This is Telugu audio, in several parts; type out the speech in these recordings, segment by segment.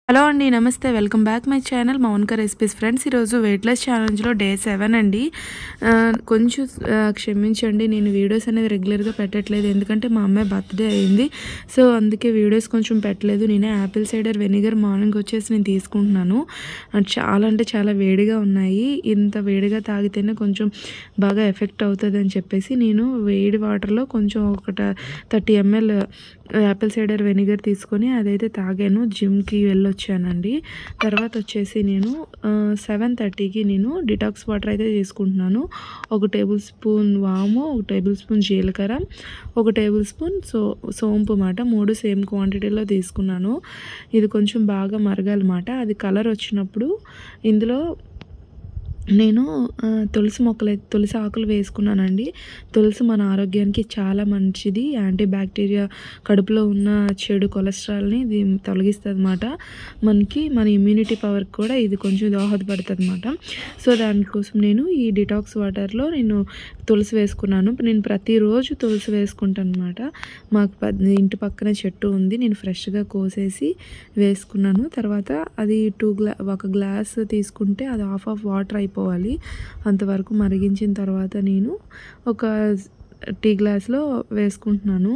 హలో అండి నమస్తే welcome back my channel Mounika recipes friends ఈరోజు వెయిట్ లెస్ ఛాలెంజ్లో డే సెవెన్ అండి ఆ, కొంచెం ఆ, క్షమించండి నేను వీడియోస్ అనేది రెగ్యులర్గా పెట్టట్లేదు ఎందుకంటే మా అమ్మాయి బర్త్డే అయింది సో అందుకే వీడియోస్ కొంచెం పెట్టలేదు నేనే యాపిల్ సైడర్ వెనిగర్ మార్నింగ్ వచ్చేసి నేను తీసుకుంటున్నాను అది చాలా అంటే చాలా వేడిగా ఉన్నాయి ఇంత వేడిగా తాగితేనే కొంచెం బాగా ఎఫెక్ట్ అవుతుంది అని చెప్పేసి నేను వేడి వాటర్లో కొంచెం ఒక thirty ML apple cider vinegar తీసుకొని అదైతే తాగాను జిమ్కి వెళ్ళొచ్చానండి తర్వాత వచ్చేసి నేను సెవెన్ థర్టీకి నేను డిటాక్స్ వాటర్ అయితే తీసుకుంటున్నాను ఒక టేబుల్ స్పూన్ వాము ఒక టేబుల్ స్పూన్ జీలకర్ర ఒక టేబుల్ స్పూన్ సో సోంపు మాట మూడు సేమ్ క్వాంటిటీలో తీసుకున్నాను ఇది కొంచెం బాగా మరగాలన్నమాట అది కలర్ వచ్చినప్పుడు ఇందులో నేను ఆ, తులసి మొక్కలు అయితే తులసి ఆకులు వేసుకున్నానండి తులసి మన ఆరోగ్యానికి చాలా మంచిది యాంటీ బ్యాక్టీరియా కడుపులో ఉన్న చెడు కొలెస్ట్రాల్ని ఇది తొలగిస్తుంది అనమాట మనకి మన ఇమ్యూనిటీ పవర్కి కూడా ఇది కొంచెం దోహదపడుతుంది అనమాట సో దానికోసం నేను ఈ డిటాక్స్ వాటర్లో నేను తులసి వేసుకున్నాను నేను ప్రతిరోజు తులసి వేసుకుంటాను అనమాట మాకు పద్- ఇంటి పక్కన చెట్టు ఉంది నేను ఫ్రెష్గా కోసేసి వేసుకున్నాను తర్వాత అది టూ గ్లా ఒక గ్లాస్ తీసుకుంటే అది హాఫ్ ఆఫ్ వాటర్ అయిపోవాలి అంతవరకు మరిగించిన తర్వాత నేను ఒక టీ గ్లాస్లో వేసుకుంటున్నాను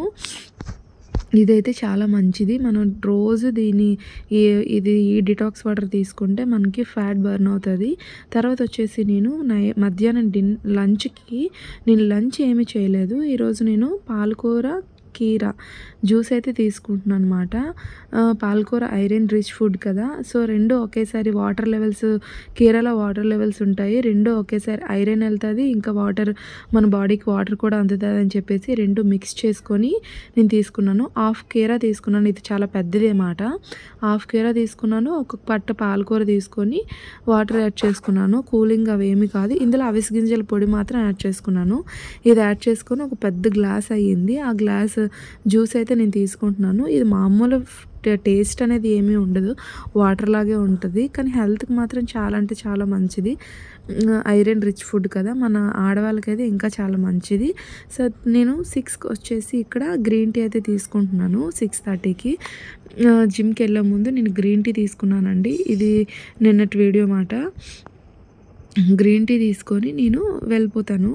ఇదైతే చాలా మంచిది మనం రోజు దీని ఈ ఇది ఈ డిటాక్స్ వాటర్ తీసుకుంటే మనకి ఫ్యాట్ బర్న్ అవుతుంది తర్వాత వచ్చేసి నేను నై మధ్యాహ్నం డిన్ లంచ్కి నేను లంచ్ ఏమీ చేయలేదు ఈరోజు నేను పాలకూర కీర జ్యూస్ అయితే తీసుకుంటున్నాను అనమాట పాలకూర ఐరన్ రిచ్ ఫుడ్ కదా సో రెండు ఒకేసారి వాటర్ లెవెల్స్ కీరలో వాటర్ లెవెల్స్ ఉంటాయి రెండు ఒకేసారి ఐరన్ వెళ్తుంది ఇంకా వాటర్ మన బాడీకి వాటర్ కూడా అందుతుంది అని చెప్పేసి రెండు మిక్స్ చేసుకొని నేను తీసుకున్నాను హాఫ్ కీర తీసుకున్నాను ఇది చాలా పెద్దది అన్నమాట హాఫ్ కీర తీసుకున్నాను ఒక పట్ట పాలకూర తీసుకొని వాటర్ యాడ్ చేసుకున్నాను కూలింగ్ అవేమి కాదు ఇందులో అవిసి గింజల పొడి మాత్రం యాడ్ చేసుకున్నాను ఇది యాడ్ చేసుకొని ఒక పెద్ద గ్లాస్ అయ్యింది ఆ గ్లాస్ జ్యూస్ అయితే నేను తీసుకుంటున్నాను ఇది మామూలు ట- టేస్ట్ అనేది ఏమీ ఉండదు వాటర్ లాగే ఉంటుంది కానీ హెల్త్కి మాత్రం చాలా అంటే చాలా మంచిది ఐరన్ రిచ్ ఫుడ్ కదా మన ఆడవాళ్ళకైతే ఇంకా చాలా మంచిది సో నేను సిక్స్కి వచ్చేసి ఇక్కడ గ్రీన్ టీ అయితే తీసుకుంటున్నాను సిక్స్ థర్టీకి జిమ్కి వెళ్ళే ముందు నేను గ్రీన్ టీ తీసుకున్నానండి ఇది నిన్నటి వీడియో మాట గ్రీన్ టీ తీసుకొని నేను వెళ్ళిపోతాను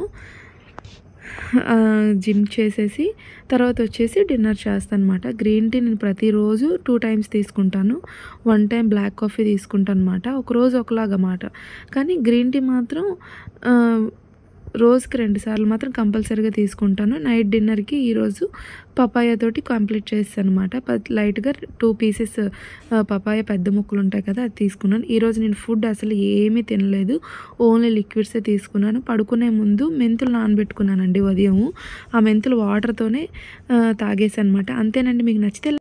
ఆ, జిమ్ చేసేసి తర్వాత వచ్చేసి డిన్నర్ చేస్తాను అనమాట గ్రీన్ టీ నేను ప్రతిరోజు టూ టైమ్స్ తీసుకుంటాను వన్ టైం బ్లాక్ కాఫీ తీసుకుంటాను అనమాట ఒకరోజు ఒకలాగా మాట కానీ గ్రీన్ టీ మాత్రం ఆ, రోజుకి రెండు సార్లు మాత్రం కంపల్సరీగా తీసుకుంటాను నైట్ డిన్నర్కి ఈరోజు పపాయ తోటి కంప్లీట్ చేస్తాను అనమాట లైట్గా టూ పీసెస్ పపాయ పెద్ద ముక్కలు ఉంటాయి కదా అది తీసుకున్నాను ఈరోజు నేను ఫుడ్ అసలు ఏమీ తినలేదు ఓన్లీ లిక్విడ్సే తీసుకున్నాను పడుకునే ముందు మెంతులు నానబెట్టుకున్నానండి ఉదయం ఆ మెంతులు వాటర్తోనే తాగేసాను అనమాట అంతేనండి మీకు నచ్చితే